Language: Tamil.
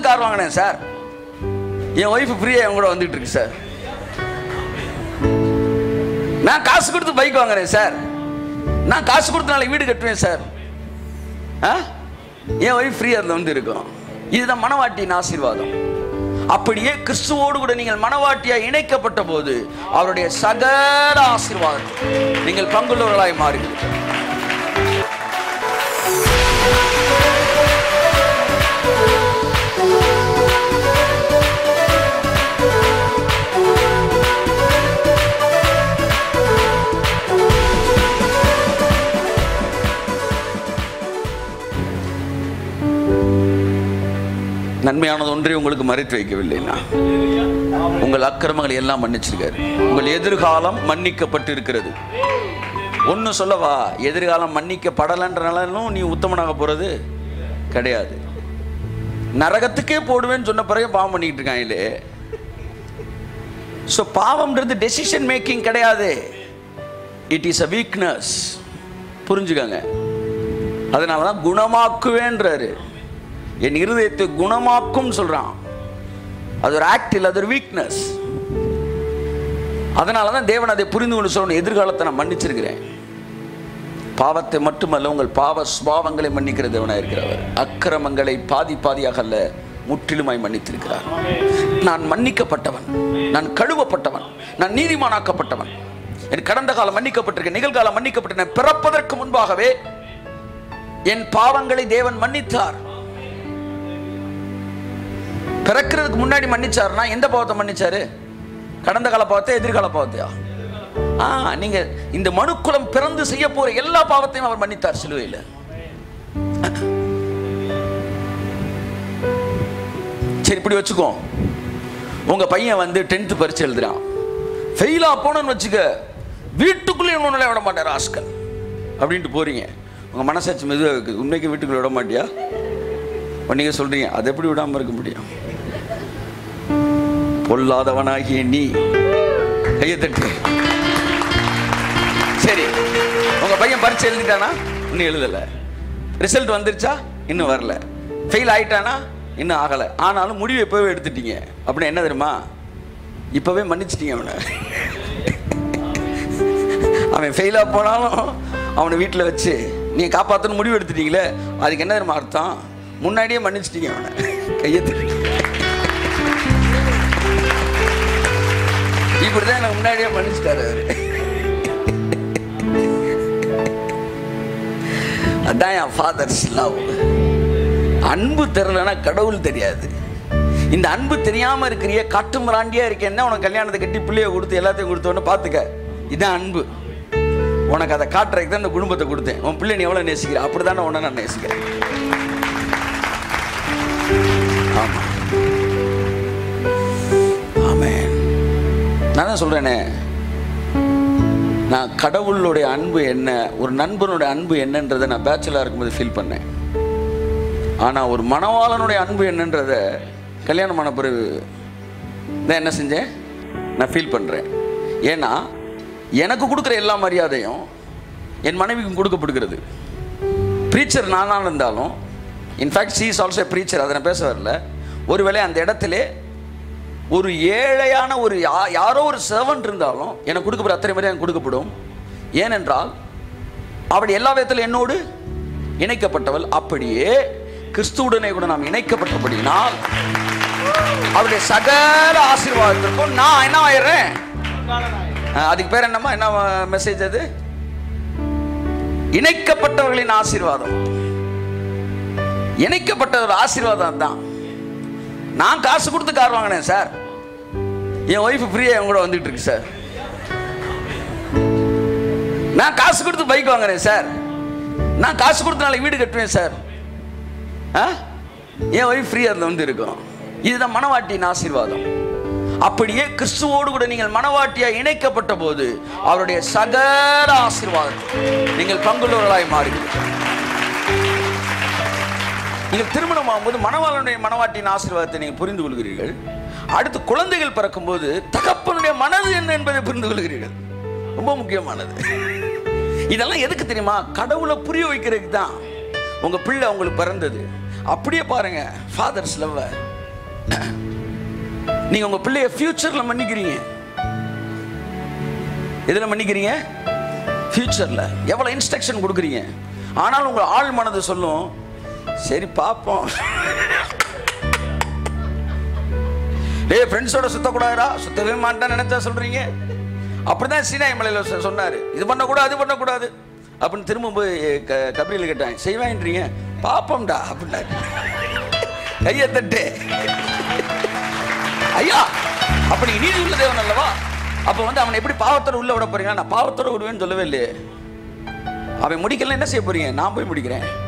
கொடுத்து கார் வாங்கினேன் சார் என் ஒய்ஃப் ஃப்ரீயாக என் கூட வந்துட்டு இருக்கு சார் நான் காசு கொடுத்து பைக் வாங்குறேன் சார் நான் காசு கொடுத்து நாளைக்கு வீடு கட்டுவேன் சார் ஆ என் ஒய்ஃப் ஃப்ரீயாக அதில் வந்து இருக்கும் இதுதான் மனவாட்டியின் ஆசீர்வாதம் அப்படியே கிறிஸ்துவோடு கூட நீங்கள் மனவாட்டியா இணைக்கப்பட்ட போது அவருடைய சகல ஆசீர்வாதம் நீங்கள் பங்குள்ளவர்களாய் மாறுகிறீர்கள் நன்மையானது ஒன்றை உங்களுக்கு மறைத்து வைக்கவில்லைன்னா உங்கள் அக்கிரமங்களை எல்லாம் மன்னிச்சிருக்காரு உங்கள் எதிர்காலம் மன்னிக்கப்பட்டு இருக்கிறது ஒன்று சொல்லவா எதிர்காலம் மன்னிக்கப்படலைன்றனாலும் நீ உத்தமனாக போகிறது கிடையாது நரகத்துக்கே போடுவேன்னு சொன்ன பிறகு பாவம் பண்ணிக்கிட்டு இருக்காங்களே ஸோ பாவம்ன்றது டெசிஷன் மேக்கிங் கிடையாது இட் இஸ் அ வீக்னஸ் புரிஞ்சுக்கங்க அதனால தான் குணமாக்குவேன்றாரு என் இருதயத்தை குணமாக்கும் சொல்றான் அது ஒரு ஆக்ட் இல்லை அது ஒரு வீக்னஸ் அதனால தான் தேவன் அதை புரிந்து கொண்டு சொல்லணும் எதிர்காலத்தை நான் மன்னிச்சிருக்கிறேன் பாவத்தை மட்டுமல்ல உங்கள் பாவ சுபாவங்களை மன்னிக்கிற தேவனாக இருக்கிறவர் அக்கிரமங்களை பாதி பாதியாக அல்ல முற்றிலுமாய் மன்னித்திருக்கிறார் நான் மன்னிக்கப்பட்டவன் நான் கழுவப்பட்டவன் நான் நீதிமானாக்கப்பட்டவன் என் கடந்த காலம் மன்னிக்கப்பட்டிருக்கேன் நிகழ்காலம் மன்னிக்கப்பட்டேன் பிறப்பதற்கு முன்பாகவே என் பாவங்களை தேவன் மன்னித்தார் பிறக்கிறதுக்கு முன்னாடி மன்னிச்சாருன்னா எந்த பாவத்தை மன்னிச்சாரு கடந்த கால பாவத்தை எதிர்கால பாவத்தையா ஆ நீங்க இந்த மனுக்குலம் பிறந்து செய்ய போற எல்லா பாவத்தையும் அவர் மன்னித்தார் சிலுவையில் சரி இப்படி வச்சுக்கோ உங்க பையன் வந்து டென்த் பரிச்சு எழுதுறான் ஃபெயிலா போனன்னு வச்சுக்க வீட்டுக்குள்ளே ஒன்றும் விட மாட்டார் ஆஸ்கல் அப்படின்ட்டு போறீங்க உங்க மனசாட்சி மெதுவாக இருக்குது உண்மைக்கு வீட்டுக்குள்ள விட மாட்டியா அப்ப நீங்க சொல்றீங்க அது எப்படி விடாம இருக்க முடியும் பொல்லாதவனாகிய நீ கையை தட்டு சரி உங்க பையன் பரீட்சை எழுதிட்டானா இன்னும் எழுதல ரிசல்ட் வந்துருச்சா இன்னும் வரல ஃபெயில் ஆயிட்டானா இன்னும் ஆகல ஆனாலும் முடிவு இப்பவே எடுத்துட்டீங்க அப்படின்னா என்ன தெரியுமா இப்பவே மன்னிச்சிட்டீங்க அவனை அவன் ஃபெயிலாக போனாலும் அவனை வீட்டில் வச்சு நீங்கள் காப்பாற்றணும் முடிவு எடுத்துட்டீங்களே அதுக்கு என்ன தெரியுமா அர்த்தம் முன்னாடியே மன்னிச்சிட்டீங்க அவனை கையை தட்டி இப்படிதான் எனக்கு முன்னாடியே மன்னிச்சிட்டாரு அவரு அதான் என் ஃபாதர்ஸ் லவ் அன்பு தெரியலனா கடவுள் தெரியாது இந்த அன்பு தெரியாம இருக்கிறிய காட்டு மிராண்டியா இருக்கேன்னா உனக்கு கல்யாணத்தை கட்டி பிள்ளைய கொடுத்து எல்லாத்தையும் கொடுத்தோன்னு பார்த்துக்க இதான் அன்பு உனக்கு அதை காட்டுறதுக்கு தான் இந்த குடும்பத்தை கொடுத்தேன் உன் பிள்ளை நீ எவ்வளோ நேசிக்கிற அப்படி தானே உன்னை நான் நேசிக்கிறேன் ஆமா ஆமென் நான் தான் சொல்றேனே நான் கடவுளுடைய அன்பு என்ன ஒரு நண்பனுடைய அன்பு என்னன்றதை நான் பேச்சுலராக இருக்கும்போது ஃபீல் பண்ணேன் ஆனால் ஒரு மணவாளனுடைய அன்பு என்னன்றதை கல்யாணம் பண்ண பிறகு நான் என்ன செஞ்சேன் நான் ஃபீல் பண்ணுறேன் ஏன்னா எனக்கு கொடுக்குற எல்லா மரியாதையும் என் மனைவிக்கும் கொடுக்கப்படுகிறது ப்ரீச்சர் நானாக இருந்தாலும் in fact she is also preacher அதை நான் பேச வரல ஒருவேளை அந்த இடத்துல ஒரு ஏழையான ஒரு யா- யாரோ ஒரு சர்வன்ட் இருந்தாலும் எனக்கு கொடுக்கப்படுற அத்தனை மாதிரி எனக்கு கொடுக்கப்படும் ஏனென்றால் அவள் எல்லா விதத்திலும் என்னோடு இணைக்கப்பட்டவள் அப்படியே கிறிஸ்துவுடனே கூட நாம் இணைக்கப்பட்டபடினால் அவருடைய சகல ஆசீர்வாதத்திற்கும் நான் என்ன ஆயிடுறேன் அஹ், அதுக்கு பேர் என்னம்மா என்ன மெசேஜ் அது இணைக்கப்பட்டவர்களின் ஆசீர்வாதம் இணைக்கப்பட்ட ஒரு ஆசீர்வாதம் தான் நான் காசு கொடுத்து கார் வாங்கினேன் சார் என் ஒய்ஃப் ஃப்ரீயாக என் கூட வந்துட்டு இருக்கு சார் நான் காசு கொடுத்து பைக் வாங்குறேன் சார் நான் காசு கொடுத்து நாளைக்கு வீடு கட்டுவேன் சார் ஆ என் ஒய்ஃப் ஃப்ரீயாக அதில் வந்து இருக்கும் இதுதான் மனவாட்டியின் ஆசீர்வாதம் அப்படியே கிறிஸ்துவோடு கூட நீங்கள் மனவாட்டியா இணைக்கப்பட்ட போது அவருடைய சகல ஆசீர்வாதம் நீங்கள் பங்குள்ளவர்களாய் மாறுகிறீர்கள் நீங்கள் திருமணம் ஆகும்போது மணவாளனுடைய மனவாட்டியின் ஆசீர்வாதத்தை நீங்கள் புரிந்து கொள்கிறீர்கள் அடுத்து குழந்தைகள் பிறக்கும்போது தகப்பனுடைய மனது என்ன என்பதை புரிந்து கொள்கிறீர்கள் ரொம்ப முக்கியமானது இதெல்லாம் எதுக்கு தெரியுமா கடவுளை புரிய வைக்கிறதுக்கு தான் உங்க பிள்ளை உங்களுக்கு பிறந்தது அப்படியே பாருங்க ஃபாதர்ஸ் லவ் நீங்க உங்க பிள்ளைய ஃபியூச்சர்ல மன்னிக்கிறீங்க எதுல மன்னிக்கிறீங்க ஃபியூச்சர்ல எவ்வளவு இன்ஸ்ட்ரக்ஷன் கொடுக்குறீங்க ஆனாலும் உங்க ஆள் மனது சொல்லும் சரி பார்ப்போம் டேய் ஃப்ரெண்ட்ஸோட சுத்தக்கூடாதுடா சுத்தவே மாட்டேன்னு நினைச்சா சொல்றீங்க அப்படிதான் சீனாய் மலையில சொ- சொன்னாரு இது பண்ணக்கூடாது அது பண்ணக்கூடாது அப்படின்னு திரும்ப போய் க- கபிரியில் கேட்டாங்க செய்வான்றீங்க பாப்போம்டா அப்படின்னாரு கையை தட்டு ஐயா அப்படி நீதி உள்ள தேவன் அல்லவா அப்ப வந்து அவனை எப்படி பாவத்தோட உள்ள விட போறீங்க நான் பாவத்தோட விடுவேன்னு சொல்லவே இல்லையே அவன் முடிக்கல என்ன செய்ய போறீங்க நான் போய் முடிக்கிறேன்